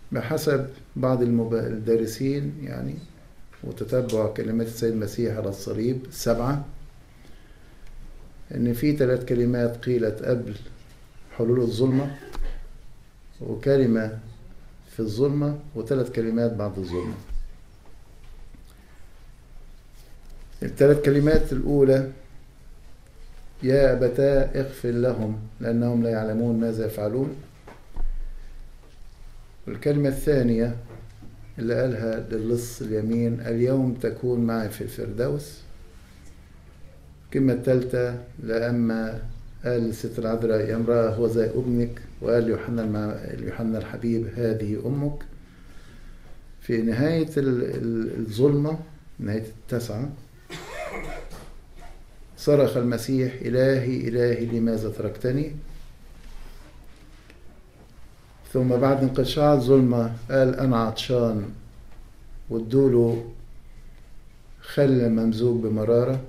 بحسب بعض المب- الدارسين يعني وتتبع كلمات السيد المسيح على الصليب السبعة إن في ثلاث كلمات قيلت قبل حلول الظلمة وكلمة في الظلمة وثلاث كلمات بعد الظلمة الثلاث كلمات الأولى يا أبتاه اغفر لهم لأنهم لا يعلمون ماذا يفعلون والكلمة الثانية اللي قالها للص اليمين اليوم تكون معي في الفردوس الكلمة الثالثة لأما قال للست العذراء يا امرأة هو زي ابنك وقال ليوحنا المع... ليوحنا الحبيب هذه أمك في نهاية ال- ال- الظلمة نهاية التسعة صرخ المسيح إلهي إلهي لماذا تركتني ثم بعد انقشاع الظلمة قال أنا عطشان وادوله خل ممزوج بمرارة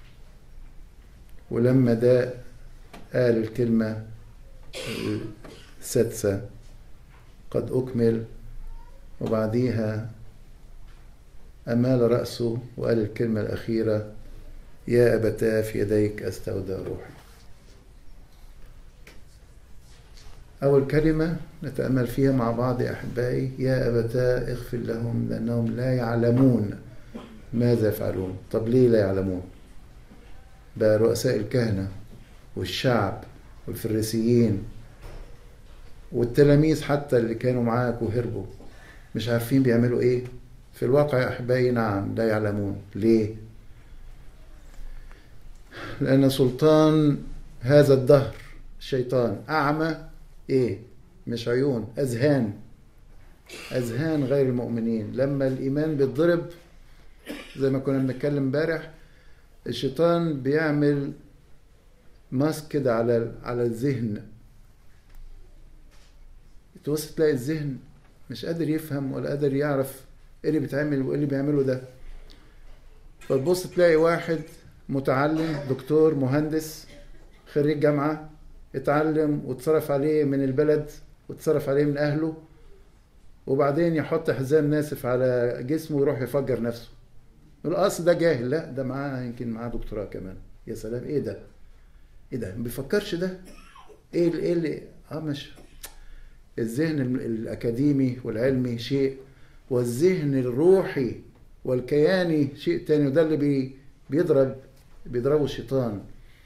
ولما داء قال الكلمة السادسة قد أكمل وبعديها أمال رأسه وقال الكلمة الأخيرة يا أبتاه في يديك أستودع روحي أول كلمة نتأمل فيها مع بعض يا أحبائي يا أبتاه اغفر لهم لأنهم لا يعلمون ماذا يفعلون طب ليه لا يعلمون بقى رؤساء الكهنة والشعب والفريسيين والتلاميذ حتى اللي كانوا معاك وهربوا مش عارفين بيعملوا ايه في الواقع يا احبائي نعم لا يعلمون ليه لان سلطان هذا الدهر الشيطان اعمى ايه مش عيون اذهان اذهان غير المؤمنين لما الايمان بيتضرب زي ما كنا بنتكلم امبارح الشيطان بيعمل ماسك كده على على الذهن تبص تلاقي الذهن مش قادر يفهم ولا قادر يعرف ايه اللي بيتعمل وايه اللي بيعمله ده فتبص تلاقي واحد متعلم دكتور مهندس خريج جامعة اتعلم واتصرف عليه من البلد واتصرف عليه من أهله وبعدين يحط حزام ناسف على جسمه ويروح يفجر نفسه يقول اصل ده جاهل لا ده معاه يمكن معاه دكتوراه كمان يا سلام ايه ده ايه ده ما بيفكرش ده ايه اللي ايه اللي اه مش الذهن الاكاديمي والعلمي شيء والذهن الروحي والكياني شيء تاني وده اللي بي بيضرب بيضربه الشيطان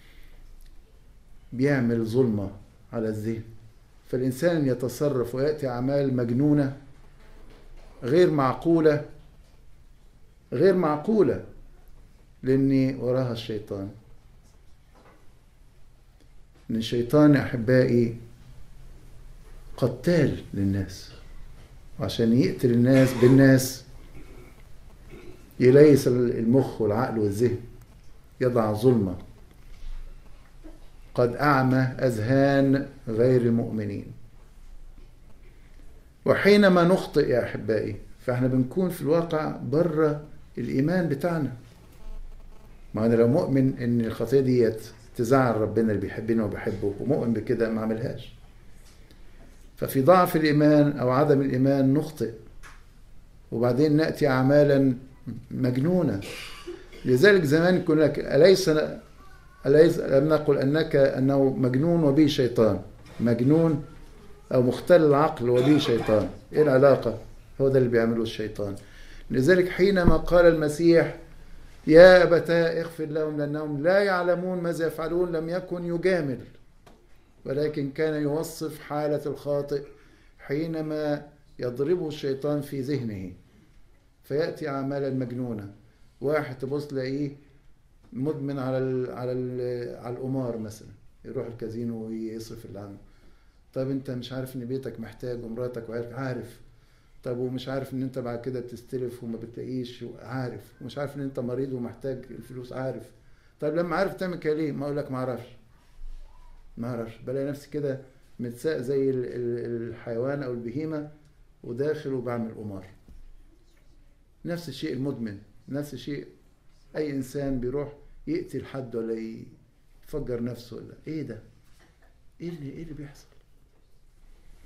بيعمل ظلمة على الذهن فالإنسان يتصرف ويأتي أعمال مجنونة غير معقولة غير معقولة لأن وراها الشيطان إن الشيطان يا أحبائي قتال للناس وعشان يقتل الناس بالناس يليس المخ والعقل والذهن يضع ظلمة قد أعمى أذهان غير المؤمنين وحينما نخطئ يا أحبائي فاحنا بنكون في الواقع بره الإيمان بتاعنا ما أنا لو مؤمن إن الخطية ديت تزعل ربنا اللي بيحبني وبحبه ومؤمن بكده ما عملهاش ففي ضعف الإيمان أو عدم الإيمان نخطئ وبعدين نأتي أعمالا مجنونة لذلك زمان يكون لك أليس أليس لم نقل أنك أنه مجنون وبه شيطان مجنون أو مختل العقل وبه شيطان إيه العلاقة هو ده اللي بيعمله الشيطان لذلك حينما قال المسيح يا أبتاه اغفر لهم لأنهم لا يعلمون ماذا يفعلون لم يكن يجامل ولكن كان يوصف حالة الخاطئ حينما يضربه الشيطان في ذهنه فيأتي أعمالا مجنونة واحد تبص تلاقيه مدمن على ال على ال على القمار مثلا يروح الكازينو ويصرف اللي عنده طب انت مش عارف ان بيتك محتاج ومراتك وعارف عارف طب ومش عارف ان انت بعد كده بتستلف وما بتلاقيش عارف ومش عارف ان انت مريض ومحتاج الفلوس عارف طب لما عارف تعمل كده ليه ما اقول لك ما اعرفش ما اعرفش بلاقي نفسي كده متساق زي الحيوان او البهيمه وداخل وبعمل قمار نفس الشيء المدمن نفس الشيء اي انسان بيروح يقتل حد ولا يفجر نفسه ولا ايه ده ايه اللي ايه اللي بيحصل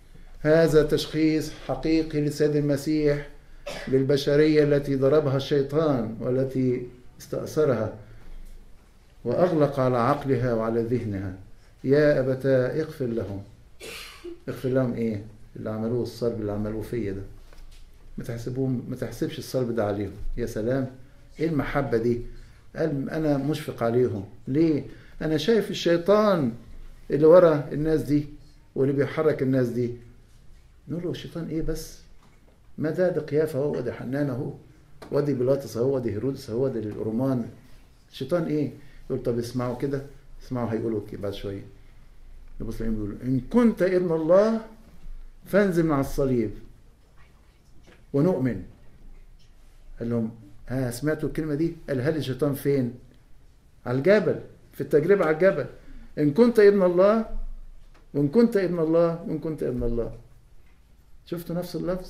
هذا تشخيص حقيقي للسيد المسيح للبشرية التي ضربها الشيطان والتي استأثرها وأغلق على عقلها وعلى ذهنها يا أبتا اغفر لهم اغفر لهم إيه اللي عملوه الصلب اللي عملوه فيا ده ما تحسبوهم ما تحسبش الصلب ده عليهم يا سلام ايه المحبة دي قال انا مشفق عليهم ليه انا شايف الشيطان اللي ورا الناس دي واللي بيحرك الناس دي نقول له الشيطان ايه بس ما ده ده قيافة هو وادي حنان اهو وادي بيلاطس اهو وادي هيرودس اهو وادي الرومان الشيطان ايه يقول طب اسمعوا كده اسمعوا هيقولوا بعد شويه نبص بيقول ان كنت ابن الله فانزل مع الصليب ونؤمن قال لهم ها سمعتوا الكلمة دي قال هل الشيطان فين على الجبل في التجربة على الجبل إن كنت ابن الله وإن كنت ابن الله وإن كنت ابن الله شفتوا نفس اللفظ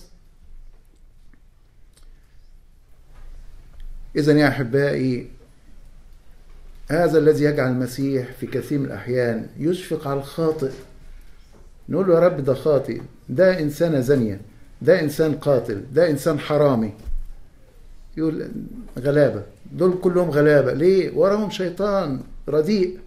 إذا يا أحبائي هذا الذي يجعل المسيح في كثير من الأحيان يشفق على الخاطئ نقول له يا رب ده خاطئ ده إنسانة زانية ده إنسان قاتل ده إنسان حرامي يقول غلابة دول كلهم غلابة ليه وراهم شيطان رديء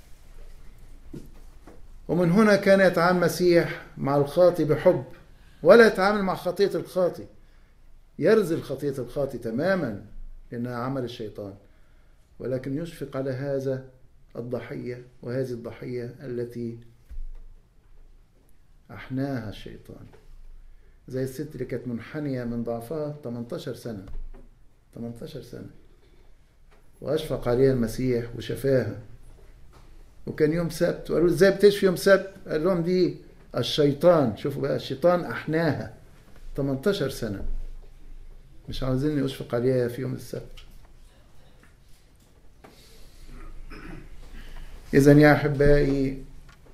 ومن هنا كان يتعامل المسيح مع الخاطي بحب ولا يتعامل مع خطية الخاطي يرزل خطية الخاطي تماما لأنها عمل الشيطان ولكن يشفق على هذا الضحية وهذه الضحية التي أحناها الشيطان زي الست اللي كانت منحنية من ضعفها 18 سنة 18 سنة وأشفق عليها المسيح وشفاها وكان يوم سبت وقالوا ازاي بتشفي يوم سبت قال لهم دي الشيطان شوفوا بقى الشيطان أحناها 18 سنة مش عاوزين أشفق عليها في يوم السبت إذا يا أحبائي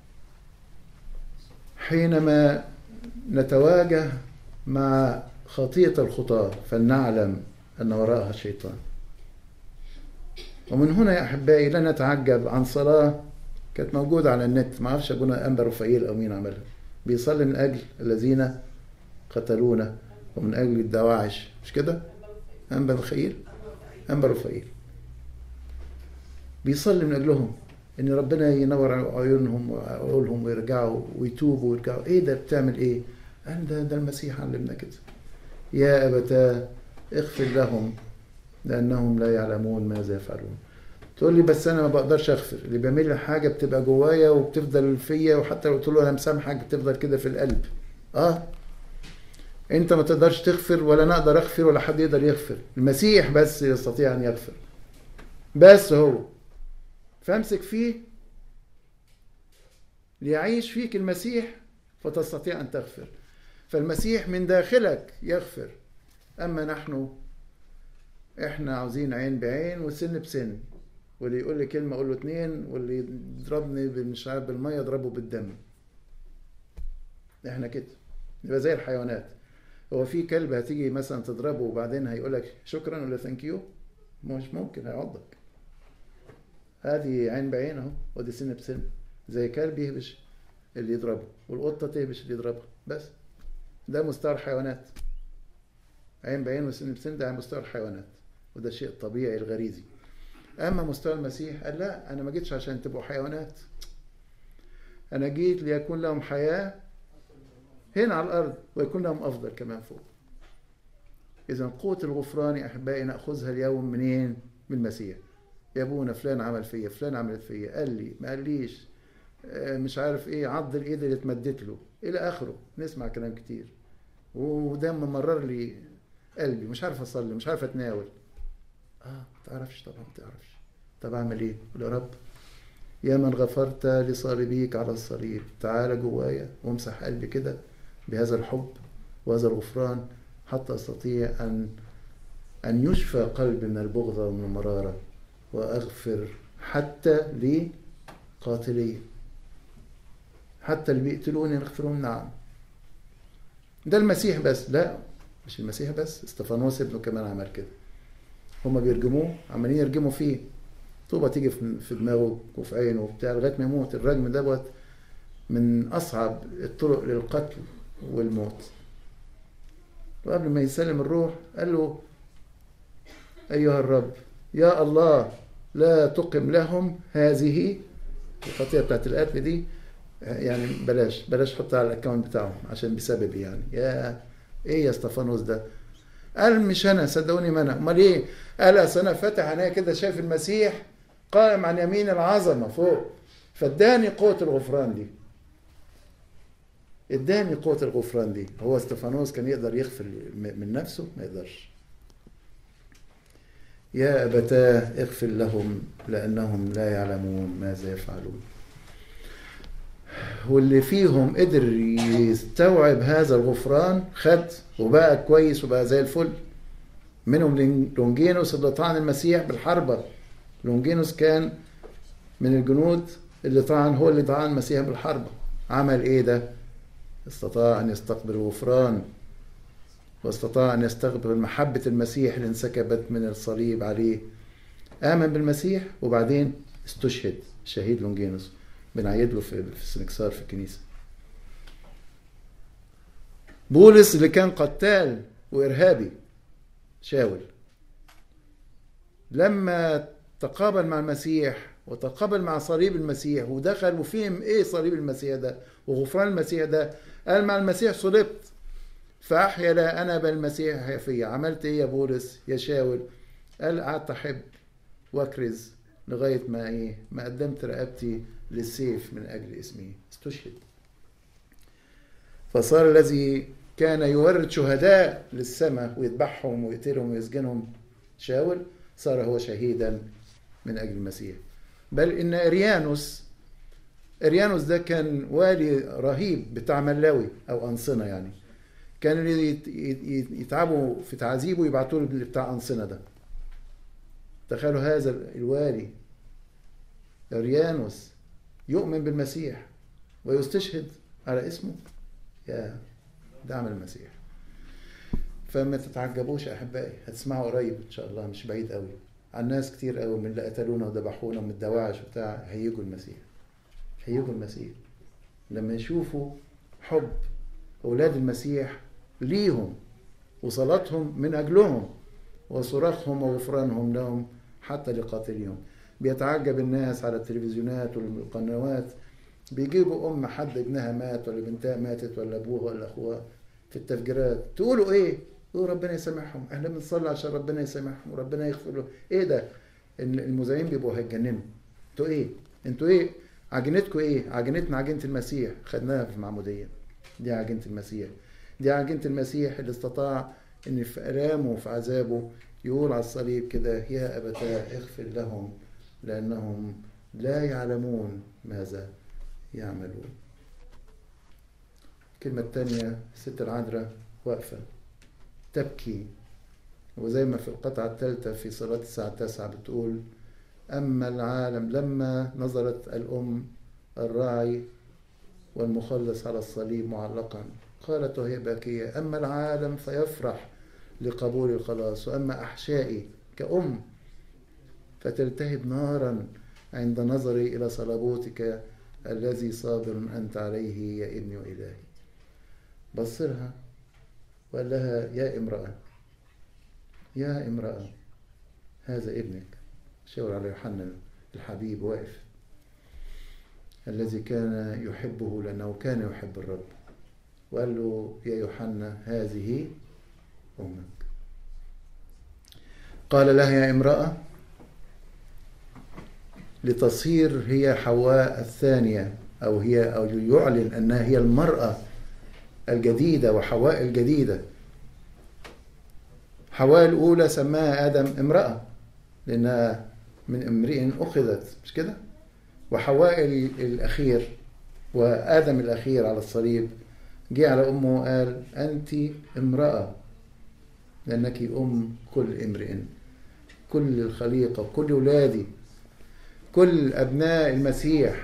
حينما نتواجه مع خطية الخطاة فلنعلم أن وراءها الشيطان ومن هنا يا أحبائي لا نتعجب عن صلاة كانت موجودة على النت ما أعرفش أبونا أنبا رفائيل أو مين عملها بيصلي من أجل الذين قتلونا ومن أجل الدواعش مش كده؟ أنبا رفائيل أنبا رفائيل بيصلي من أجلهم ان ربنا ينور عيونهم وعقولهم ويرجعوا ويتوبوا ويرجعوا ايه ده بتعمل ايه قال ده ده المسيح علمنا كده يا ابتاه اغفر لهم لانهم لا يعلمون ماذا يفعلون تقول لي بس انا ما بقدرش اغفر اللي بيعمل لي حاجه بتبقى جوايا وبتفضل فيا وحتى لو قلت له انا مسامحك بتفضل كده في القلب اه انت ما تقدرش تغفر ولا انا اقدر اغفر ولا حد يقدر يغفر المسيح بس يستطيع ان يغفر بس هو فامسك فيه ليعيش فيك المسيح فتستطيع ان تغفر فالمسيح من داخلك يغفر اما نحن احنا عاوزين عين بعين وسن بسن واللي يقول لي كلمه اقول له اتنين واللي يضربني مش عارف بالميه اضربه بالدم احنا كده نبقى زي الحيوانات هو في كلب هتيجي مثلا تضربه وبعدين هيقول لك شكرا ولا ثانك يو مش ممكن هيعضك هذه عين بعين اهو ودي سن بسن زي كلب يهبش اللي يضربه والقطه تهبش اللي يضربها بس ده مستوى الحيوانات عين بعين وسن بسن ده مستوى الحيوانات وده شيء طبيعي الغريزي اما مستوى المسيح قال لا انا ما جيتش عشان تبقوا حيوانات انا جيت ليكون لهم حياه هنا على الارض ويكون لهم افضل كمان فوق اذا قوه الغفران يا احبائي ناخذها اليوم منين من المسيح يا ابونا فلان عمل فيا فلان عملت فيا قال لي ما قاليش مش عارف ايه عض الايد اللي اتمدت له الى اخره نسمع كلام كتير وده ممرر لي قلبي مش عارف اصلي مش عارف اتناول اه تعرفش طبعا ما تعرفش طب اعمل ايه يا رب يا من غفرت لصليبيك على الصليب تعال جوايا وامسح قلبي كده بهذا الحب وهذا الغفران حتى استطيع ان ان يشفى قلبي من البغضه ومن المراره واغفر حتى لقاتلي حتى اللي بيقتلوني نغفرهم نعم ده المسيح بس لا مش المسيح بس استفانوس ابنه كمان عمل كده هما بيرجموه عمالين يرجموا فيه طوبة تيجي في دماغه وفي عينه وبتاع لغاية ما يموت الرجم دوت من أصعب الطرق للقتل والموت وقبل ما يسلم الروح قال له أيها الرب يا الله لا تقم لهم هذه الخطيئة بتاعت القتل دي يعني بلاش بلاش حطها على الاكونت بتاعهم عشان بسببي يعني يا ايه يا استفانوس ده قال مش انا صدقوني ما انا امال ايه قال اصل انا فاتح عينيا كده شايف المسيح قائم عن يمين العظمه فوق فاداني قوه الغفران دي اداني قوه الغفران دي هو استفانوس كان يقدر يغفر من نفسه ما يقدرش يا أبتاه اغفر لهم لأنهم لا يعلمون ماذا يفعلون واللي فيهم قدر يستوعب هذا الغفران خد وبقى كويس وبقى زي الفل منهم لونجينوس اللي طعن المسيح بالحربة لونجينوس كان من الجنود اللي طعن هو اللي طعن المسيح بالحربة عمل ايه ده استطاع ان يستقبل الغفران واستطاع ان يستقبل محبة المسيح اللي انسكبت من الصليب عليه آمن بالمسيح وبعدين استشهد شهيد لونجينوس بنعيد له في السنكسار في الكنيسة بولس اللي كان قتال وإرهابي شاول لما تقابل مع المسيح وتقابل مع صليب المسيح ودخل وفهم ايه صليب المسيح ده وغفران المسيح ده قال مع المسيح صلبت فأحيا لا أنا بل المسيح يحيا فيا عملت إيه يا بولس يا شاول قال قعدت أحب وأكرز لغاية ما إيه ما قدمت رقبتي للسيف من أجل اسمي استشهد فصار الذي كان يورد شهداء للسماء ويذبحهم ويقتلهم ويسجنهم شاول صار هو شهيدا من أجل المسيح بل إن إريانوس إريانوس ده كان والي رهيب بتاع ملاوي أو أنصنة يعني كانوا يتعبوا في تعذيبه يبعتوا له بتاع أنصنة ده تخيلوا هذا الوالي أريانوس يؤمن بالمسيح ويستشهد على اسمه يا دعم المسيح فما تتعجبوش يا احبائي هتسمعوا قريب ان شاء الله مش بعيد قوي عن ناس كتير قوي من اللي قتلونا وذبحونا ومن الدواعش وبتاع هيجوا المسيح هيجوا المسيح لما يشوفوا حب اولاد المسيح ليهم وصلاتهم من اجلهم وصراخهم وغفرانهم لهم حتى لقاتلهم بيتعجب الناس على التلفزيونات والقنوات بيجيبوا ام حد ابنها مات ولا بنتها ماتت ولا ابوها ولا اخوها في التفجيرات تقولوا ايه يقولوا ربنا يسامحهم احنا بنصلي عشان ربنا يسامحهم وربنا يغفر له ايه ده المذيعين بيبقوا هيتجننوا انتوا ايه انتوا ايه عجينتكم ايه عجينتنا عجينه المسيح خدناها في المعموديه دي عجينه المسيح دي عجينه المسيح اللي استطاع ان في الامه وفي عذابه يقول على الصليب كده يا ابتاه اغفر لهم لانهم لا يعلمون ماذا يعملون الكلمة الثانية ست العذراء واقفة تبكي وزي ما في القطعة الثالثة في صلاة الساعة التاسعة بتقول أما العالم لما نظرت الأم الراعي والمخلص على الصليب معلقا قالت وهي باكية أما العالم فيفرح لقبول الخلاص وأما أحشائي كأم فتلتهب نارا عند نظري إلى صلبوتك الذي صابر أنت عليه يا ابني وإلهي بصرها وقال لها يا امرأة يا امرأة هذا ابنك شاور على يوحنا الحبيب واقف الذي كان يحبه لأنه كان يحب الرب وقال له يا يوحنا هذه أمك قال لها يا امرأة لتصير هي حواء الثانية أو هي أو يعلن أنها هي المرأة الجديدة وحواء الجديدة حواء الأولى سماها آدم امرأة لأنها من امرئ أخذت مش كده وحواء الأخير وآدم الأخير على الصليب جه على أمه وقال أنت امرأة لأنك أم كل امرئ كل الخليقة كل أولادي كل أبناء المسيح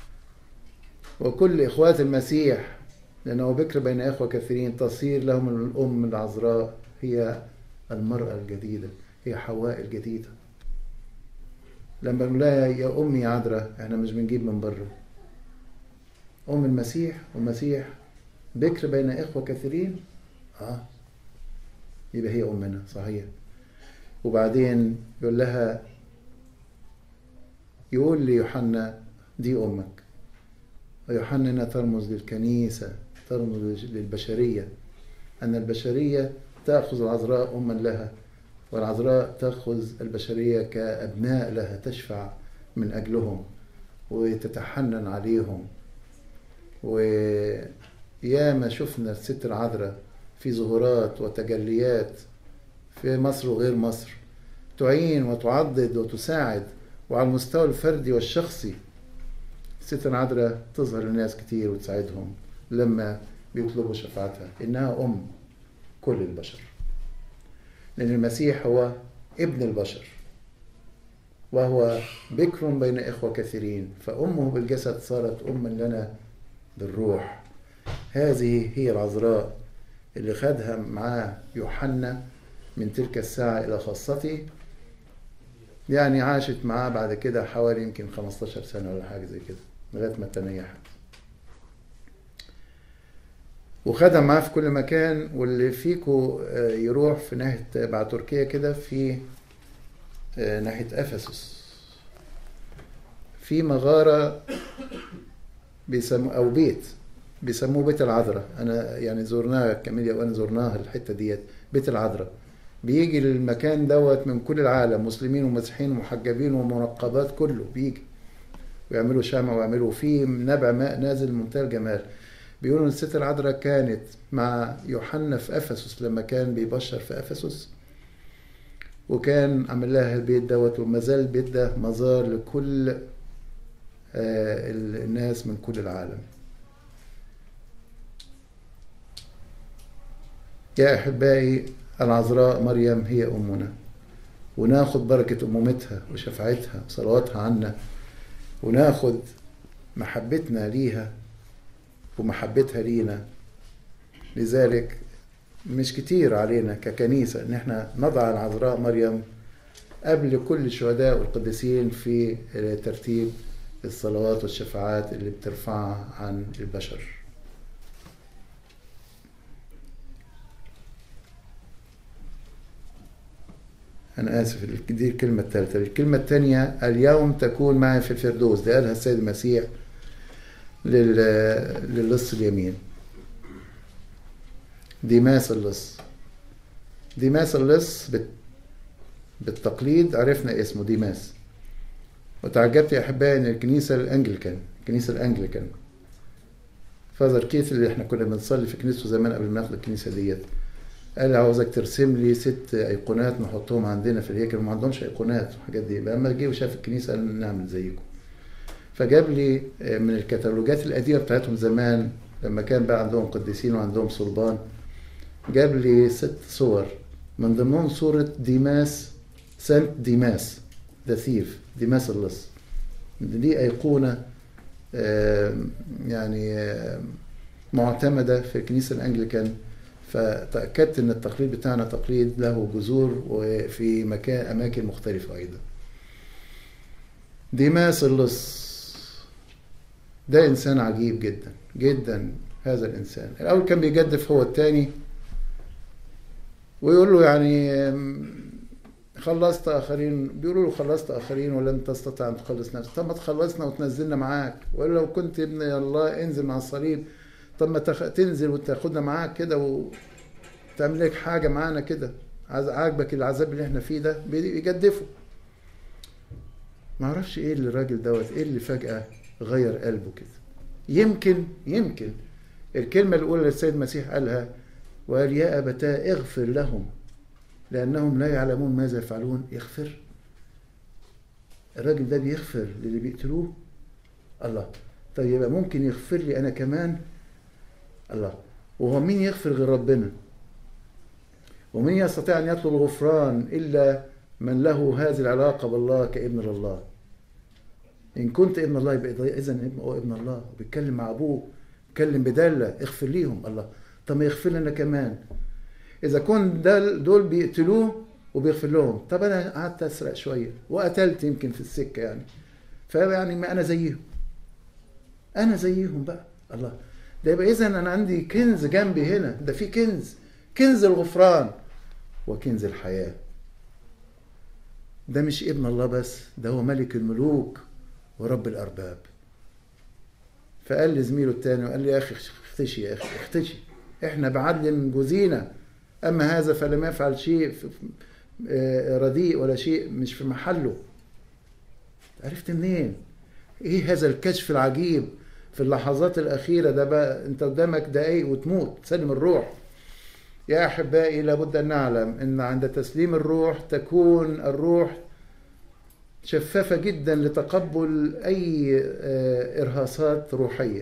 وكل إخوات المسيح لأنه بكر بين إخوة كثيرين تصير لهم الأم العذراء هي المرأة الجديدة هي حواء الجديدة لما بنقول لها يا أمي عذراء احنا مش بنجيب من بره أم المسيح والمسيح بكر بين إخوة كثيرين آه يبقى هي أمنا صحيح وبعدين يقول لها يقول ليوحنا دي أمك ويوحنا هنا ترمز للكنيسة ترمز للبشرية أن البشرية تأخذ العذراء أما لها والعذراء تأخذ البشرية كأبناء لها تشفع من أجلهم وتتحنن عليهم وياما شفنا الست العذراء في ظهورات وتجليات في مصر وغير مصر تعين وتعضد وتساعد وعلى المستوى الفردي والشخصي الست العذراء تظهر للناس كتير وتساعدهم لما بيطلبوا شفاعتها إنها أم كل البشر لأن المسيح هو ابن البشر وهو بكر بين إخوة كثيرين فأمه بالجسد صارت أما لنا بالروح هذه هي العذراء اللي خدها معاه يوحنا من تلك الساعة إلى خاصته يعني عاشت معاه بعد كده حوالي يمكن 15 سنة ولا حاجة زي كده لغاية ما تنيحت وخدها معاه في كل مكان واللي فيكو يروح في ناحية بعد تركيا كده في ناحية أفسس في مغارة بيسموا أو بيت بيسموه بيت العذراء أنا يعني زرناها كاميليا وأنا زرناها الحتة ديت بيت العذراء بيجي المكان دوت من كل العالم مسلمين ومسيحيين ومحجبين ومنقبات كله بيجي ويعملوا شمع ويعملوا فيه نبع ماء نازل منتهى الجمال بيقولوا ان الست العذراء كانت مع يوحنا في افسس لما كان بيبشر في افسس وكان عمل لها البيت دوت وما زال البيت ده مزار لكل الناس من كل العالم يا احبائي العذراء مريم هي امنا وناخد بركه امومتها وشفاعتها وصلواتها عنا وناخد محبتنا ليها ومحبتها لينا لذلك مش كتير علينا ككنيسة ان احنا نضع العذراء مريم قبل كل الشهداء والقديسين في ترتيب الصلوات والشفاعات اللي بترفعها عن البشر أنا آسف دي الكلمة الثالثة الكلمة الثانية اليوم تكون معي في الفردوس ده قالها السيد المسيح للص اليمين ديماس اللص ديماس اللص بالتقليد عرفنا اسمه ديماس وتعجبت يا احبائي ان الكنيسه الانجليكان الكنيسه الانجليكان فازر كيث اللي احنا كنا بنصلي في كنيسته زمان قبل ما ناخد الكنيسه ديت قال عاوزك ترسم لي ست ايقونات نحطهم عندنا في الهيكل ما عندهمش ايقونات والحاجات دي لما جه وشاف الكنيسه قال نعمل زيكم فجاب لي من الكتالوجات القديمه بتاعتهم زمان لما كان بقى عندهم قديسين وعندهم صلبان جاب لي ست صور من ضمنهم صورة ديماس سانت ديماس ذا ثيف ديماس اللص دي أيقونة يعني معتمدة في الكنيسة الأنجليكان فتأكدت أن التقليد بتاعنا تقليد له جذور وفي مكان أماكن مختلفة أيضا ديماس اللص ده إنسان عجيب جدا جدا هذا الإنسان الأول كان بيجدف هو الثاني ويقول له يعني خلصت آخرين بيقولوا له خلصت آخرين ولن تستطيع أن تخلص نفسك طب ما تخلصنا وتنزلنا معاك وقال لو كنت ابن الله انزل مع الصليب طب ما تخ... تنزل وتاخدنا معاك كده وتعمل لك حاجة معانا كده عاجبك العذاب اللي احنا فيه ده بيجدفوا ما اعرفش ايه اللي الراجل دوت ايه اللي فجأة غير قلبه كده يمكن يمكن الكلمة الأولى اللي السيد المسيح قالها وقال يا أبتاه اغفر لهم لأنهم لا يعلمون ماذا يفعلون يغفر الراجل ده بيغفر للي بيقتلوه الله طيب يبقى ممكن يغفر لي أنا كمان الله وهو مين يغفر غير ربنا ومن يستطيع أن يطلب الغفران إلا من له هذه العلاقة بالله كابن لله إن كنت ابن الله يبقى إذا هو ابن الله وبيتكلم مع أبوه بيتكلم بدالة اغفر ليهم الله طب ما يغفر لنا كمان إذا كنت دول بيقتلوه وبيغفر لهم طب أنا قعدت أسرق شوية وقتلت يمكن في السكة يعني فيعني ما أنا زيهم أنا زيهم بقى الله ده يبقى اذا انا عندي كنز جنبي هنا ده في كنز كنز الغفران وكنز الحياه ده مش ابن الله بس ده هو ملك الملوك ورب الارباب فقال لزميله التاني وقال لي يا اخي اختشي يا اخي اختشي احنا بعدل جوزينا اما هذا فلم يفعل شيء رديء ولا شيء مش في محله عرفت منين ايه هذا الكشف العجيب في اللحظات الأخيرة ده بقى أنت قدامك دقايق وتموت تسلم الروح يا أحبائي لابد أن نعلم أن عند تسليم الروح تكون الروح شفافة جدا لتقبل أي إرهاصات روحية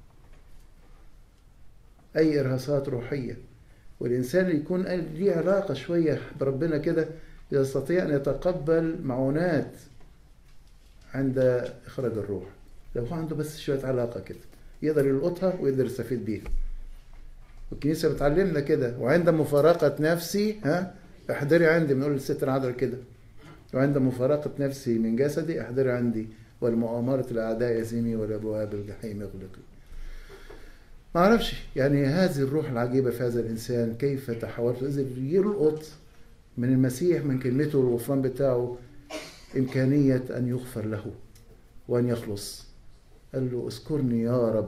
أي إرهاصات روحية والإنسان اللي يكون ليه علاقة شوية بربنا كده يستطيع أن يتقبل معونات عند إخراج الروح لو هو عنده بس شوية علاقة كده يقدر يلقطها ويقدر يستفيد بيها والكنيسة بتعلمنا كده وعند مفارقة نفسي ها احضري عندي بنقول للست العذراء كده وعند مفارقة نفسي من جسدي احضري عندي والمؤامرة الأعداء يزيني والأبواب الجحيم يغلقي ما أعرفش يعني هذه الروح العجيبة في هذا الإنسان كيف تحولت إذا يلقط من المسيح من كلمته والغفران بتاعه إمكانية أن يغفر له وأن يخلص قال له اذكرني يا رب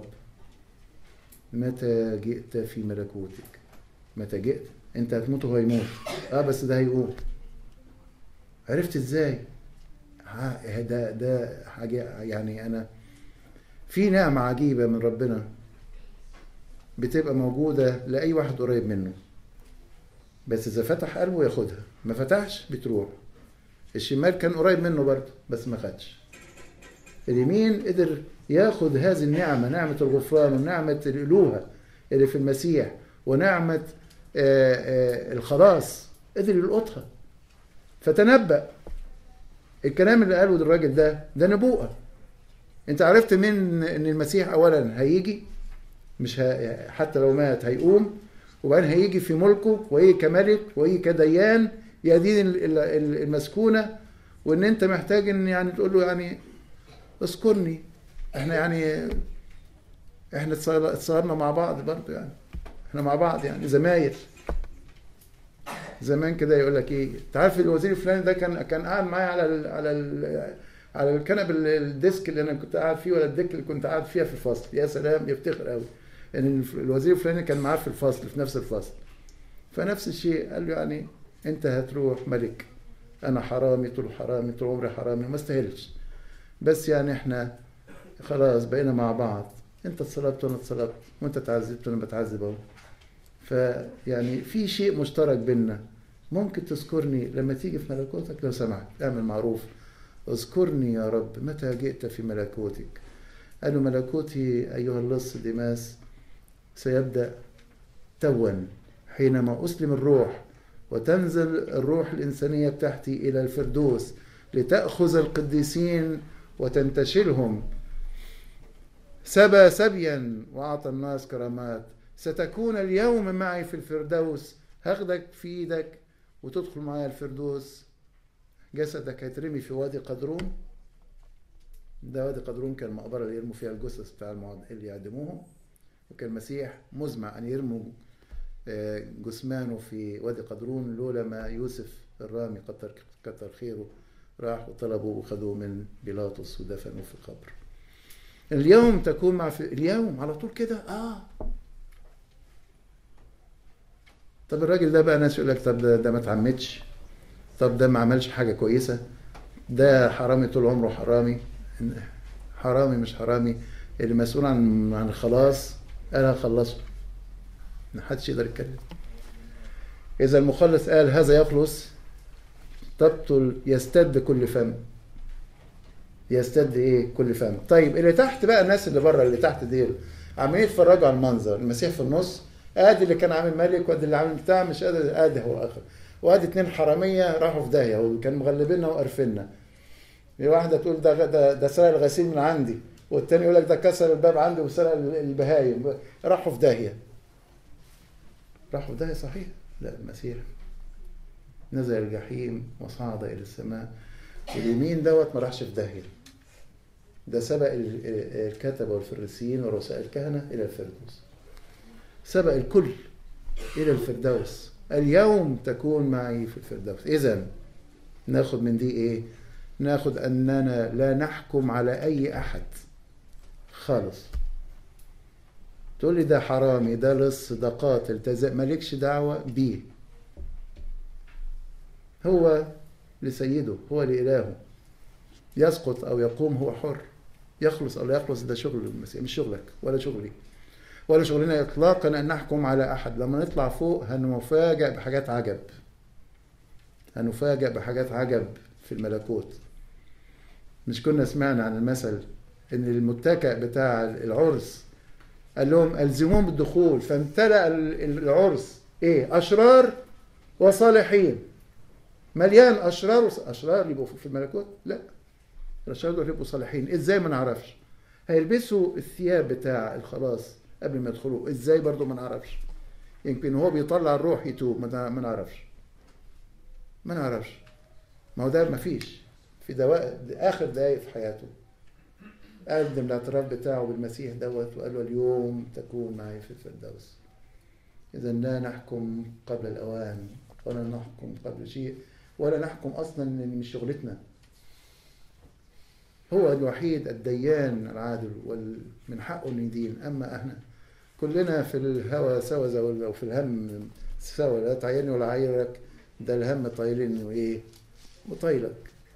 متى جئت في ملكوتك متى جئت انت هتموت وهو يموت اه بس ده هيقوم عرفت ازاي ده ده حاجه يعني انا في نعمه عجيبه من ربنا بتبقى موجوده لاي واحد قريب منه بس اذا فتح قلبه ياخدها ما فتحش بتروح الشمال كان قريب منه برضه بس ما خدش اليمين قدر ياخد هذه النعمة نعمة الغفران ونعمة الألوهة اللي في المسيح ونعمة الخلاص قدر يلقطها فتنبأ الكلام اللي قاله الراجل ده ده نبوءة انت عرفت من ان المسيح اولا هيجي مش ه... حتى لو مات هيقوم وبعدين هيجي في ملكه ويجي كملك ويجي كديان يدين المسكونة وان انت محتاج ان يعني تقول له يعني اذكرني احنا يعني احنا اتصورنا مع بعض برضه يعني احنا مع بعض يعني زمايل زمان كده يقول لك ايه انت عارف الوزير الفلاني ده كان كان قاعد معايا على ال على ال على الكنب الديسك اللي انا كنت قاعد فيه ولا الديك اللي كنت قاعد فيها في الفصل يا سلام يفتخر قوي ان الوزير الفلاني كان معاه في الفصل في نفس الفصل فنفس الشيء قال له يعني انت هتروح ملك انا حرامي طول حرامي طول عمري حرامي ما استاهلش بس يعني احنا خلاص بقينا مع بعض انت اتصلبت وانا اتصلبت وانت اتعذبت وانا بتعذب اهو فيعني في شيء مشترك بينا ممكن تذكرني لما تيجي في ملكوتك لو سمحت اعمل معروف اذكرني يا رب متى جئت في ملكوتك قالوا ملكوتي ايها اللص ديماس سيبدا توا حينما اسلم الروح وتنزل الروح الانسانيه بتاعتي الى الفردوس لتاخذ القديسين وتنتشلهم سبى سبيا واعطى الناس كرامات ستكون اليوم معي في الفردوس هاخدك في ايدك وتدخل معايا الفردوس جسدك هيترمي في وادي قدرون ده وادي قدرون كان المقبرة اللي يرموا فيها الجثث بتاع المعد... اللي يعدموهم وكان المسيح مزمع أن يرموا جثمانه في وادي قدرون لولا ما يوسف الرامي كتر كتر خيره راح وطلبوا وخذوه من بيلاطس ودفنوه في القبر اليوم تكون مع في اليوم على طول كده اه طب الراجل ده بقى ناس يقول لك طب ده, ده ما اتعمدش طب ده ما عملش حاجه كويسه ده حرامي طول عمره حرامي حرامي مش حرامي اللي مسؤول عن عن الخلاص انا هخلصه ما حدش يقدر يتكلم اذا المخلص قال هذا يخلص تبطل يستد كل فم يستد ايه كل فم طيب اللي تحت بقى الناس اللي بره اللي تحت دي عمالين يتفرجوا على المنظر المسيح في النص ادي اللي كان عامل ملك وادي اللي عامل بتاع مش قادر ادي هو اخر وادي اتنين حراميه راحوا في داهيه وكانوا مغلبيننا وقرفنا واحده تقول ده ده ده سرق الغسيل من عندي والتاني يقول لك ده كسر الباب عندي وسرق البهايم راحوا في داهيه راحوا في داهيه صحيح لا المسيح نزل الجحيم وصعد الى السماء واليمين دوت ما راحش في داهيه ده سبق الكتبة والفريسيين ورؤساء الكهنة إلى الفردوس سبق الكل إلى الفردوس اليوم تكون معي في الفردوس إذا ناخد من دي إيه ناخد أننا لا نحكم على أي أحد خالص تقول لي ده حرامي ده لص ده قاتل ده مالكش دعوة بيه هو لسيده هو لإلهه يسقط أو يقوم هو حر يخلص أو لا يخلص ده شغل المسيح مش شغلك ولا شغلي ولا شغلنا إطلاقا أن نحكم على أحد لما نطلع فوق هنفاجأ بحاجات عجب هنفاجأ بحاجات عجب في الملكوت مش كنا سمعنا عن المثل ان المتكئ بتاع العرس قال لهم الزموهم بالدخول فامتلأ العرس ايه اشرار وصالحين مليان اشرار وص... اشرار يبقوا في الملكوت لا الاشرار دول يبقوا صالحين ازاي ما نعرفش هيلبسوا الثياب بتاع الخلاص قبل ما يدخلوا ازاي برضو ما نعرفش يمكن هو بيطلع الروح يتوب ما نعرفش ما نعرفش ما هو ده ما فيش في دواء اخر دقايق في حياته قدم الاعتراف بتاعه بالمسيح دوت وقال له اليوم تكون معي في الفردوس اذا لا نحكم قبل الاوان ولا نحكم قبل شيء ولا نحكم اصلا ان مش شغلتنا هو الوحيد الديان العادل ومن حقه ان يدين اما احنا كلنا في الهوى سوا زي او في الهم سوا لا تعيرني ولا عيرك ده الهم طايلني وايه وطايلك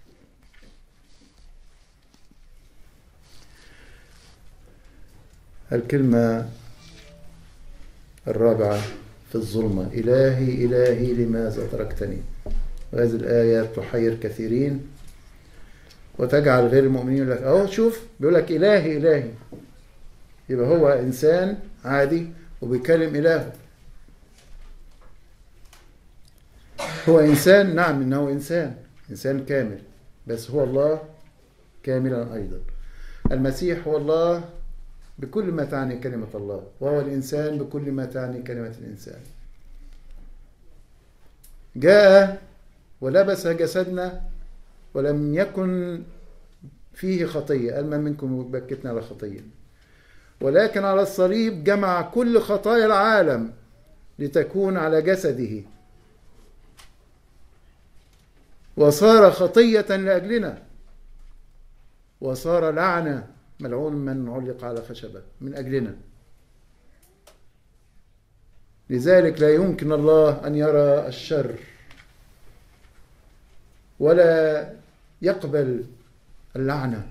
الكلمة الرابعة في الظلمة إلهي إلهي لماذا تركتني وهذه الآية تحير كثيرين وتجعل غير المؤمنين يقول لك أهو شوف بيقول لك إلهي إلهي يبقى هو إنسان عادي وبيكلم إلهه هو إنسان نعم إنه إنسان إنسان كامل بس هو الله كاملا أيضا المسيح هو الله بكل ما تعني كلمة الله وهو الإنسان بكل ما تعني كلمة الإنسان جاء ولبس جسدنا ولم يكن فيه خطية قال من منكم بكتنا على خطية ولكن على الصليب جمع كل خطايا العالم لتكون على جسده وصار خطية لأجلنا وصار لعنة ملعون من علق على خشبة من أجلنا لذلك لا يمكن الله أن يرى الشر ولا يقبل اللعنة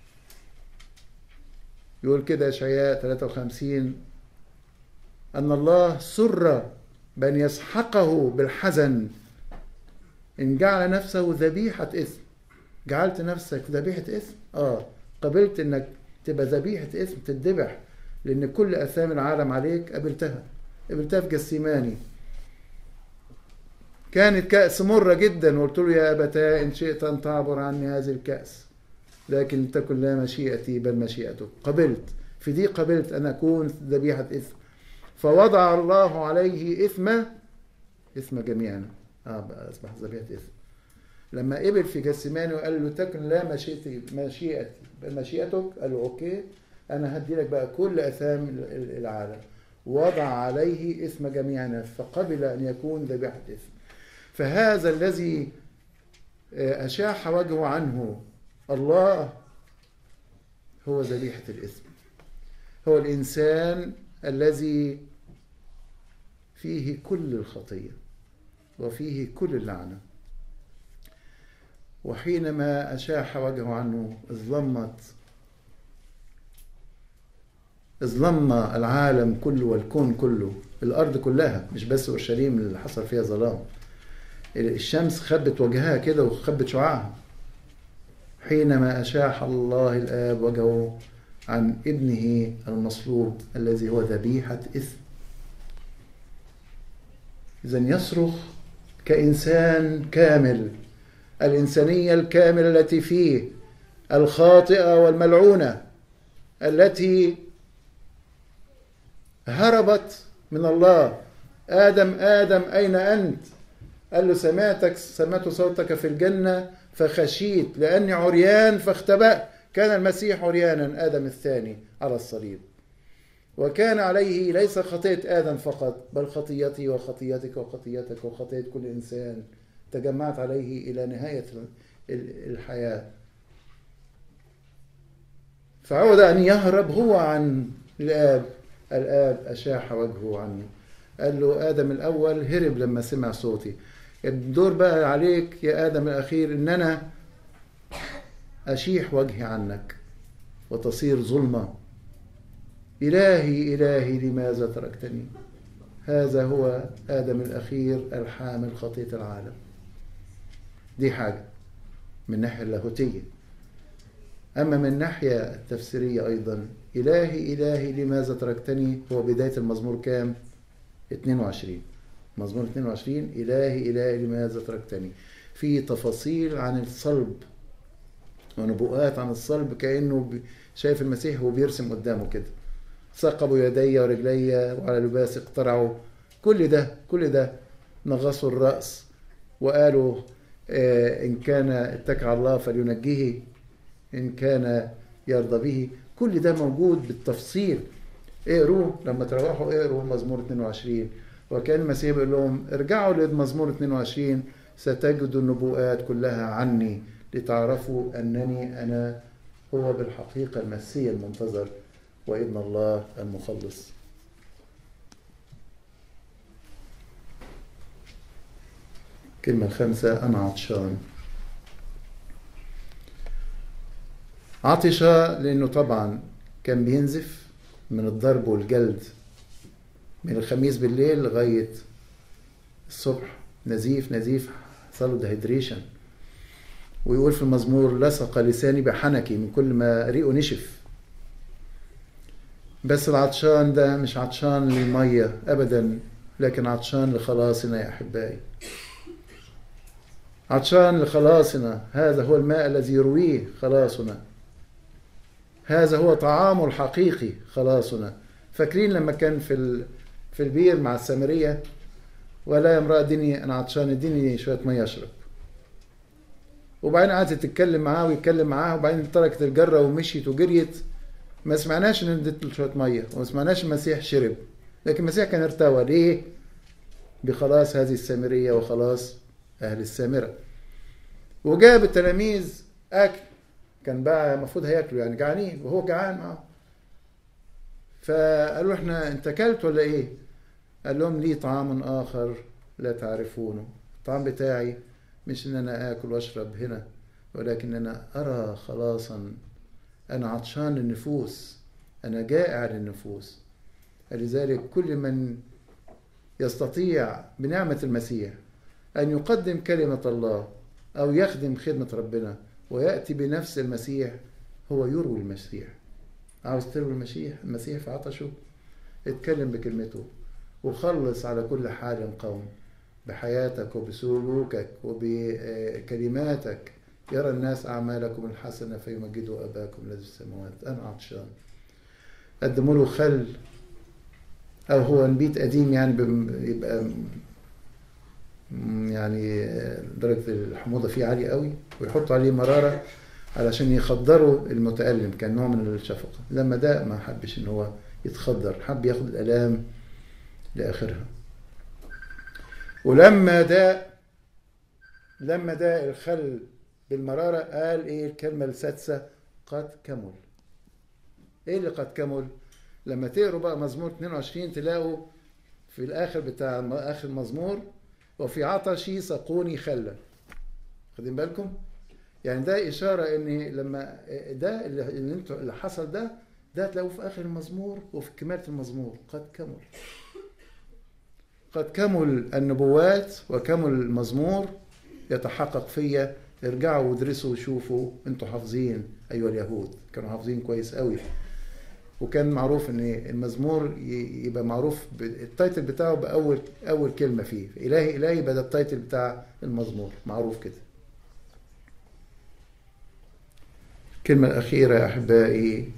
يقول كده إشعياء 53 أن الله سر بأن يسحقه بالحزن إن جعل نفسه ذبيحة إثم جعلت نفسك ذبيحة إثم آه قبلت إنك تبقى ذبيحة إثم تتذبح لأن كل أثام العالم عليك قبلتها قبلتها في جسيماني كانت كأس مرة جدا وقلت له يا أبتاه إن شئت أن تعبر عني هذه الكأس لكن تكن لا مشيئتي بل مشيئتك قبلت في دي قبلت أن أكون ذبيحة إثم فوضع الله عليه إثم إثم جميعنا آه بقى أصبح ذبيحة إثم لما قبل في جسماني وقال له تكن لا مشيئتي مشيئتي بل مشيئتك قال له أوكي أنا هدي لك بقى كل أثام العالم وضع عليه إثم جميعنا فقبل أن يكون ذبيحة إثم فهذا الذي أشاح وجهه عنه الله هو ذبيحة الإثم هو الإنسان الذي فيه كل الخطية وفيه كل اللعنة وحينما أشاح وجهه عنه اظلمت اظلم العالم كله والكون كله الأرض كلها مش بس أورشليم اللي حصل فيها ظلام الشمس خبت وجهها كده وخبت شعاعها حينما أشاح الله الآب وجهه عن ابنه المصلوب الذي هو ذبيحة إثم إذا يصرخ كإنسان كامل الإنسانية الكاملة التي فيه الخاطئة والملعونة التي هربت من الله آدم آدم أين أنت قال له سمعتك سمعت صوتك في الجنة فخشيت لأني عريان فاختبأت كان المسيح عريانا آدم الثاني على الصليب وكان عليه ليس خطية آدم فقط بل خطيتي وخطيتك وخطيتك وخطية كل إنسان تجمعت عليه إلى نهاية الحياة فعود أن يهرب هو عن الآب الآب أشاح وجهه عنه قال له آدم الأول هرب لما سمع صوتي الدور بقى عليك يا آدم الأخير إن أنا أشيح وجهي عنك وتصير ظلمة إلهي إلهي لماذا تركتني هذا هو آدم الأخير الحامل خطية العالم دي حاجة من الناحية اللاهوتية أما من الناحية التفسيرية أيضا إلهي إلهي لماذا تركتني هو بداية المزمور كام 22 مزمور 22 إلهي إلهي لماذا تركتني في تفاصيل عن الصلب ونبوءات عن الصلب كأنه شايف المسيح وهو بيرسم قدامه كده ثقبوا يدي ورجلي وعلى لباسي اقترعوا كل ده كل ده نغصوا الرأس وقالوا إن كان اتكى على الله فلينجيه إن كان يرضى به كل ده موجود بالتفصيل اقروه لما تروحوا اقروا مزمور 22 وكان المسيح بيقول لهم ارجعوا لمزمور 22 ستجدوا النبوءات كلها عني لتعرفوا أنني أنا هو بالحقيقة المسيح المنتظر وابن الله المخلص الكلمة الخامسة أنا عطشان عطش لأنه طبعا كان بينزف من الضرب والجلد من الخميس بالليل لغاية الصبح نزيف نزيف صار دهيدريشن ويقول في المزمور لصق لساني بحنكي من كل ما ريقه نشف بس العطشان ده مش عطشان للمية أبدا لكن عطشان لخلاصنا يا أحبائي عطشان لخلاصنا هذا هو الماء الذي يرويه خلاصنا هذا هو طعامه الحقيقي خلاصنا فاكرين لما كان في في البير مع السامرية ولا يا امرأة اديني أنا عطشان اديني شوية مية أشرب وبعدين قعدت تتكلم معاه ويتكلم معاه وبعدين تركت الجرة ومشيت وجريت ما سمعناش ان اديت له شويه ميه وما سمعناش المسيح شرب لكن المسيح كان ارتوى ليه؟ بخلاص هذه السامريه وخلاص اهل السامره وجاب التلاميذ اكل كان بقى المفروض هياكلوا يعني جعانين وهو جعان معاهم فقالوا احنا انت اكلت ولا ايه؟ قال لهم لي طعام اخر لا تعرفونه الطعام بتاعي مش ان انا اكل واشرب هنا ولكن انا ارى خلاصا أنا عطشان للنفوس أنا جائع للنفوس لذلك كل من يستطيع بنعمة المسيح أن يقدم كلمة الله أو يخدم خدمة ربنا ويأتي بنفس المسيح هو يروي المسيح عاوز تروي المسيح المسيح في عطشه اتكلم بكلمته وخلص على كل حال قوم بحياتك وبسلوكك وبكلماتك يرى الناس أعمالكم الحسنة فيمجدوا أباكم الذي في السماوات أنا عطشان قدموا له خل أو هو نبيت قديم يعني يبقى يعني درجة الحموضة فيه عالية قوي ويحطوا عليه مرارة علشان يخدروا المتألم كان نوع من الشفقة لما ده ما حبش إن هو يتخدر حب ياخد الآلام لآخرها ولما ده لما ده الخل بالمرارة قال ايه الكلمة السادسة قد كمل ايه اللي قد كمل لما تقروا بقى مزمور 22 تلاقوا في الاخر بتاع اخر المزمور وفي عطشي سقوني خلا خدين بالكم يعني ده اشاره ان لما ده اللي انتوا اللي حصل ده ده تلاقوه في اخر المزمور وفي كماله المزمور قد كمل قد كمل النبوات وكمل المزمور يتحقق فيا ارجعوا وادرسوا وشوفوا انتوا حافظين ايها اليهود كانوا حافظين كويس قوي وكان معروف ان المزمور يبقى معروف التايتل بتاعه باول اول كلمه فيه الهي الهي بدا التايتل بتاع المزمور معروف كده الكلمة الأخيرة يا أحبائي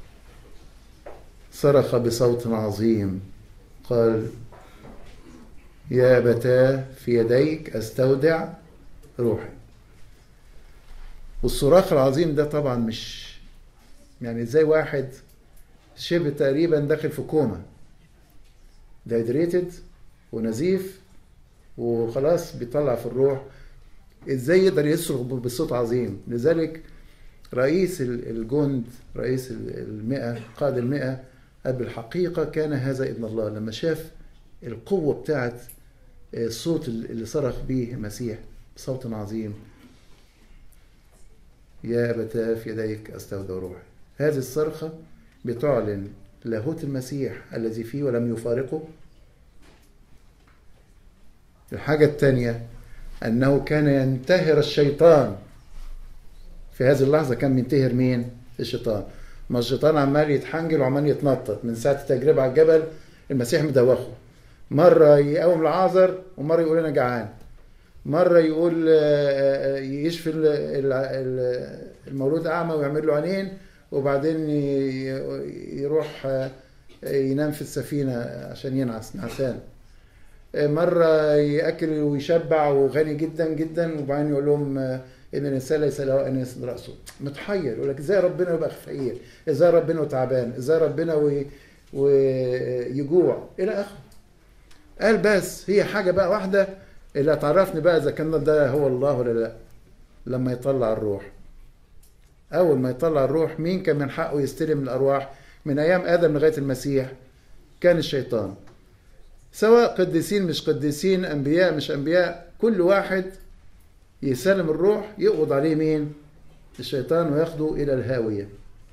صرخ بصوت عظيم قال يا أبتاه في يديك أستودع روحي والصراخ العظيم ده طبعا مش يعني ازاي واحد شبه تقريبا داخل في كوما دايدريتد ونزيف وخلاص بيطلع في الروح ازاي يقدر يصرخ بصوت عظيم لذلك رئيس الجند رئيس المئة قائد المئة قال بالحقيقة كان هذا ابن الله لما شاف القوة بتاعت الصوت اللي صرخ به المسيح بصوت عظيم يا أبتاه في يديك أستودع روحي هذه الصرخة بتعلن لاهوت المسيح الذي فيه ولم يفارقه الحاجة الثانية أنه كان ينتهر الشيطان في هذه اللحظة كان بينتهر مين؟ الشيطان ما الشيطان عمال يتحنجل وعمال يتنطط من ساعة التجربة على الجبل المسيح مدوخه مرة يقوم العازر ومرة يقول أنا جعان مرة يقول يشفي المولود أعمى ويعمل له عينين وبعدين يروح ينام في السفينة عشان ينعس نعسان مرة يأكل ويشبع وغني جدا جدا وبعدين يقول لهم إن الإنسان ليس له أن يسند رأسه متحير يقول لك إزاي ربنا يبقى فقير إزاي ربنا تعبان إزاي ربنا وي ويجوع إلى آخره قال بس هي حاجة بقى واحدة اللي هتعرفني بقى إذا كان ده هو الله ولا لا لما يطلع الروح أول ما يطلع الروح مين كان من حقه يستلم الأرواح من أيام آدم لغاية المسيح كان الشيطان سواء قديسين مش قديسين أنبياء مش أنبياء كل واحد يسلم الروح يقبض عليه مين الشيطان وياخده إلى الهاوية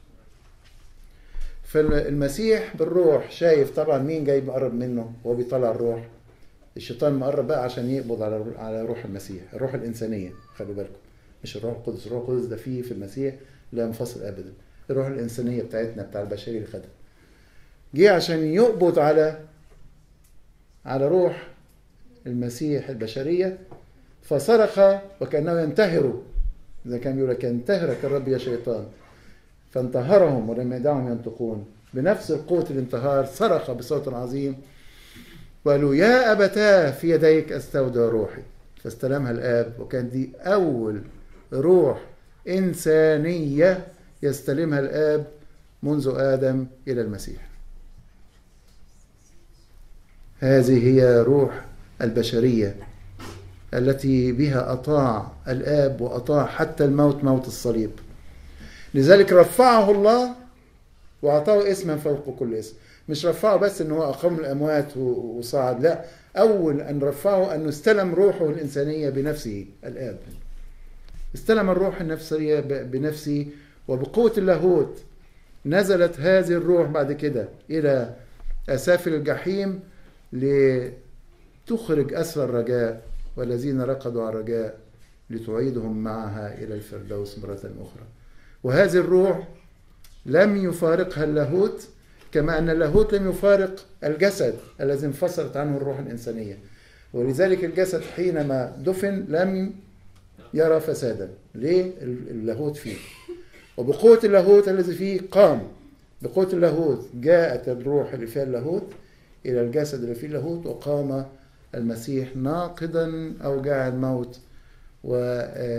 فالمسيح بالروح شايف طبعا مين جاي مقرب منه وهو بيطلع الروح الشيطان مقرب بقى عشان يقبض على على روح المسيح الروح الإنسانية خلوا بالكم مش الروح القدس الروح القدس ده فيه في المسيح لا ينفصل أبدا الروح الإنسانية بتاعتنا بتاع البشرية اللي خدها جه عشان يقبض على على روح المسيح البشرية فصرخ وكأنه ينتهر إذا كان بيقول لك ينتهرك الرب يا شيطان فانتهرهم ولم يدعهم ينطقون بنفس القوة الانتهار صرخ بصوت عظيم وقالوا يا أبتاه في يديك أستودع روحي فاستلمها الآب وكانت دي أول روح إنسانية يستلمها الآب منذ آدم إلى المسيح هذه هي روح البشرية التي بها أطاع الآب وأطاع حتى الموت موت الصليب لذلك رفعه الله وأعطاه اسما فوق كل اسم مش رفعه بس ان هو اقام الاموات وصعد لا اول ان رفعه انه استلم روحه الانسانيه بنفسه الاب استلم الروح النفسيه بنفسه وبقوه اللاهوت نزلت هذه الروح بعد كده الى اسافل الجحيم لتخرج اسر الرجاء والذين رقدوا على الرجاء لتعيدهم معها الى الفردوس مره اخرى وهذه الروح لم يفارقها اللاهوت كما أن اللاهوت لم يفارق الجسد الذي انفصلت عنه الروح الإنسانية ولذلك الجسد حينما دفن لم يرى فسادا ليه اللاهوت فيه وبقوة اللاهوت الذي فيه قام بقوة اللاهوت جاءت الروح اللي فيها اللاهوت إلى الجسد اللي فيه اللاهوت وقام المسيح ناقضا أوجاع الموت و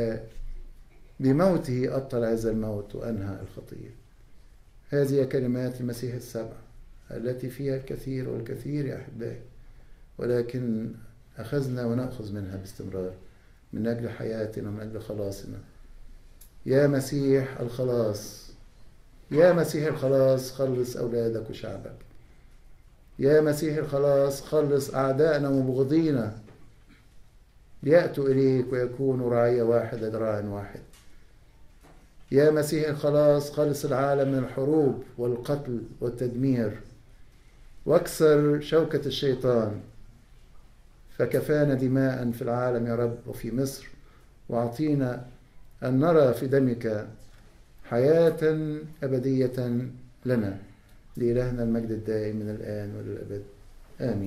بموته أبطل هذا الموت وأنهى الخطية هذه كلمات المسيح السبع التي فيها الكثير والكثير يا أحبائي ولكن أخذنا ونأخذ منها باستمرار من أجل حياتنا ومن أجل خلاصنا يا مسيح الخلاص يا مسيح الخلاص خلص أولادك وشعبك يا مسيح الخلاص خلص أعدائنا ومبغضينا ليأتوا إليك ويكونوا رعية واحدة ذراع واحد يا مسيح الخلاص خلص العالم من الحروب والقتل والتدمير واكسر شوكة الشيطان فكفانا دماء في العالم يا رب وفي مصر واعطينا أن نرى في دمك حياة أبدية لنا لإلهنا المجد الدائم من الآن وللأبد آمين